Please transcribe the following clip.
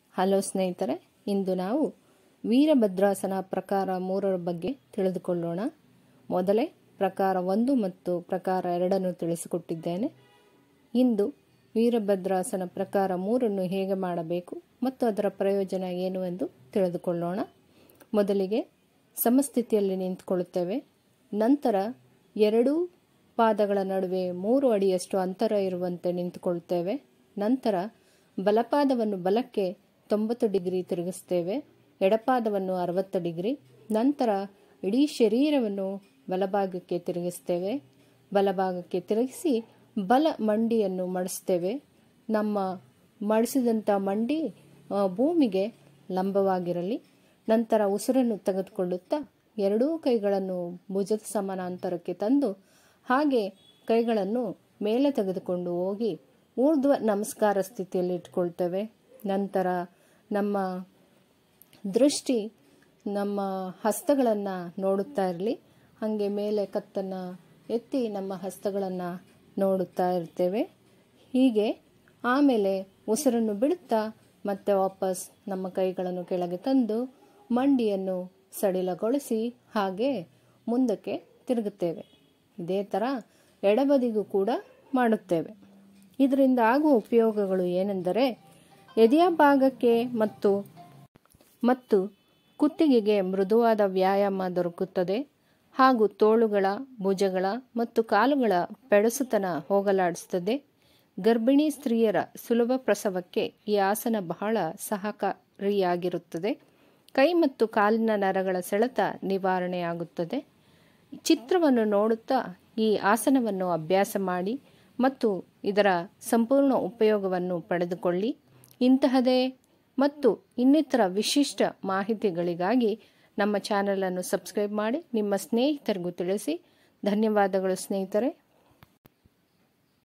hello ಸ್ನೇಹಿತರೆ ಇಂದು ನಾವು ವೀರಭದ್ರಾಸನ ಪ್ರಕಾರ ಮೂರರ ಬಗ್ಗೆ ತಿಳಿದುಕೊಳ್ಳೋಣ ಮೊದಲೇ ಪ್ರಕಾರ ಒಂದು ಮತ್ತು ಪ್ರಕಾರ ಎರಡನ್ನು ತಿಳಿಸಿಕೊಟ್ಟಿದ್ದೇನೆ ಇಂದು ವೀರಭದ್ರಾಸನ ಪ್ರಕಾರ ಮೂರನ್ನು ಹೇಗೆ ಮಾಡಬೇಕು ಮತ್ತು ಅದರ ಪ್ರಯೋಜನ ಏನು ಎಂದು ತಿಳಿದುಕೊಳ್ಳೋಣ ಮೊದಲಿಗೆ ಸಮಸ್ಥಿತಿಯಲ್ಲಿ ನಿಂತುಕೊಳ್ಳುತ್ತೇವೆ ನಂತರ ಎರಡೂ ಪಾದಗಳ ನಡುವೆ ಮೂರು ಅಡಿಯಷ್ಟು ಅಂತರ ಇರುವಂತೆ ನಿಂತುಕೊಳ್ಳುತ್ತೇವೆ ನಂತರ ಬಲಪಾದವನ್ನು ಬಲಕ್ಕೆ ತೊಂಬತ್ತು ಡಿಗ್ರಿ ತಿರುಗಿಸ್ತೇವೆ ಎಡಪಾದವನ್ನು ಅರವತ್ತು ಡಿಗ್ರಿ ನಂತರ ಇಡೀ ಶರೀರವನ್ನು ಬಲಭಾಗಕ್ಕೆ ತಿರುಗಿಸ್ತೇವೆ ಬಲಭಾಗಕ್ಕೆ ತಿರುಗಿಸಿ ಬಲ ಮಂಡಿಯನ್ನು ಮಡಿಸ್ತೇವೆ ನಮ್ಮ ಮಡಿಸಿದಂಥ ಮಂಡಿ ಆ, ಭೂಮಿಗೆ ಲಂಬವಾಗಿರಲಿ ನಂತರ ಉಸಿರನ್ನು ತೆಗೆದುಕೊಳ್ಳುತ್ತಾ ಎರಡೂ ಕೈಗಳನ್ನು ಭುಜದ ಸಮಾನಾಂತರಕ್ಕೆ ತಂದು ಹಾಗೆ ಕೈಗಳನ್ನು ಮೇಲೆ ತೆಗೆದುಕೊಂಡು ಹೋಗಿ ಊರ್ಧ್ವ ನಮಸ್ಕಾರ ಸ್ಥಿತಿಯಲ್ಲಿ ಇಟ್ಕೊಳ್ತೇವೆ ನಂತರ ನಮ್ಮ ದೃಷ್ಟಿ ನಮ್ಮ ಹಸ್ತಗಳನ್ನು ನೋಡುತ್ತಾ ಇರಲಿ ಹಾಗೆ ಮೇಲೆ ಕತ್ತನ್ನು ಎತ್ತಿ ನಮ್ಮ ಹಸ್ತಗಳನ್ನು ನೋಡುತ್ತಾ ಇರ್ತೇವೆ ಹೀಗೆ ಆಮೇಲೆ ಉಸಿರನ್ನು ಬಿಡುತ್ತಾ ಮತ್ತೆ ವಾಪಸ್ ನಮ್ಮ ಕೈಗಳನ್ನು ಕೆಳಗೆ ತಂದು ಮಂಡಿಯನ್ನು ಸಡಿಲಗೊಳಿಸಿ ಹಾಗೆ ಮುಂದಕ್ಕೆ ತಿರುಗುತ್ತೇವೆ ಇದೇ ಥರ ಎಡಬದಿಗೂ ಕೂಡ ಮಾಡುತ್ತೇವೆ ಇದರಿಂದ ಆಗುವ ಉಪಯೋಗಗಳು ಏನೆಂದರೆ ಎದೆಯ ಭಾಗಕ್ಕೆ ಮತ್ತು ಮತ್ತು ಕುತ್ತಿಗೆಗೆ ಮೃದುವಾದ ವ್ಯಾಯಾಮ ದೊರಕುತ್ತದೆ ಹಾಗೂ ತೋಳುಗಳ ಭುಜಗಳ ಮತ್ತು ಕಾಲುಗಳ ಪೆಡಸುತನ ಹೋಗಲಾಡಿಸುತ್ತದೆ ಗರ್ಭಿಣಿ ಸ್ತ್ರೀಯರ ಸುಲಭ ಪ್ರಸವಕ್ಕೆ ಈ ಆಸನ ಬಹಳ ಸಹಕಾರಿಯಾಗಿರುತ್ತದೆ ಕೈ ಮತ್ತು ಕಾಲಿನ ನರಗಳ ಸೆಳೆತ ನಿವಾರಣೆಯಾಗುತ್ತದೆ ಚಿತ್ರವನ್ನು ನೋಡುತ್ತಾ ಈ ಆಸನವನ್ನು ಅಭ್ಯಾಸ ಮಾಡಿ ಮತ್ತು ಇದರ ಸಂಪೂರ್ಣ ಉಪಯೋಗವನ್ನು ಪಡೆದುಕೊಳ್ಳಿ ಇಂತಹದೇ ಮತ್ತು ಇನ್ನಿತರ ವಿಶಿಷ್ಟ ಮಾಹಿತಿಗಳಿಗಾಗಿ ನಮ್ಮ ಚಾನಲನ್ನು ಸಬ್ಸ್ಕ್ರೈಬ್ ಮಾಡಿ ನಿಮ್ಮ ಸ್ನೇಹಿತರಿಗೂ ತಿಳಿಸಿ ಧನ್ಯವಾದಗಳು ಸ್ನೇಹಿತರೆ